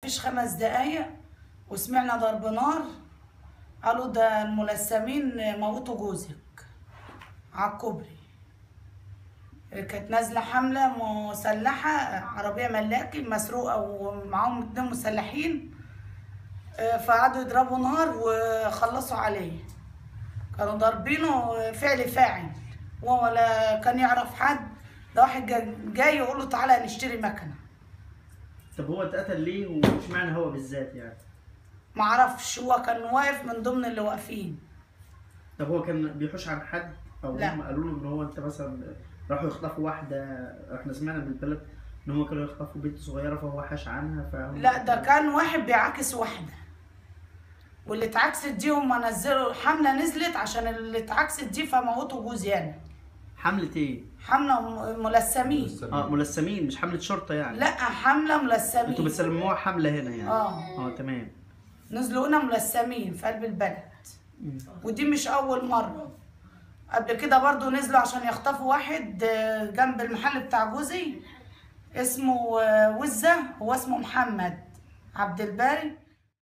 فيش خمس دقايق وسمعنا ضرب نار قالوا ده الملثمين موتوا جوزك على الكوبري كانت نازلة حملة مسلحة عربية ملاكي مسروقة ومعاهم اتنين مسلحين آه، فقعدوا يضربوا نار وخلصوا عليه كانوا ضاربينه فعل فاعل وهو ولا كان يعرف حد ده واحد جا- جاي يقول له تعالى نشتري مكنة طب هو اتقتل ليه واشمعنى هو بالذات يعني معرفش هو كان واقف من ضمن اللي واقفين طب هو كان بيحوش عن حد او لا. هم قالوا له ان هو انت مثلا راحوا يخطفوا واحده احنا سمعنا من البلد ان هم كانوا يخطفوا بنت صغيره فهو حاش عنها فهم لا ده كان واحد بيعاكس واحدة واللي اتعكست دي هم نزلوا حملة نزلت عشان اللي اتعكست دي فموتوا جوزي انا حمله ايه؟ حملة م- ملثمين اه ملثمين مش حمله شرطه يعني لا حملة انتوا ملثمين بتسلموها حمله هنا يعني اه اه تمام نزلوا هنا ملثمين في قلب البلد مم. ودي مش أول مرة قبل كده برضو نزلوا عشان يخطفوا واحد آه، جنب المحل بتاع جوزي اسمه آه، وزة هو اسمه محمد عبد الباري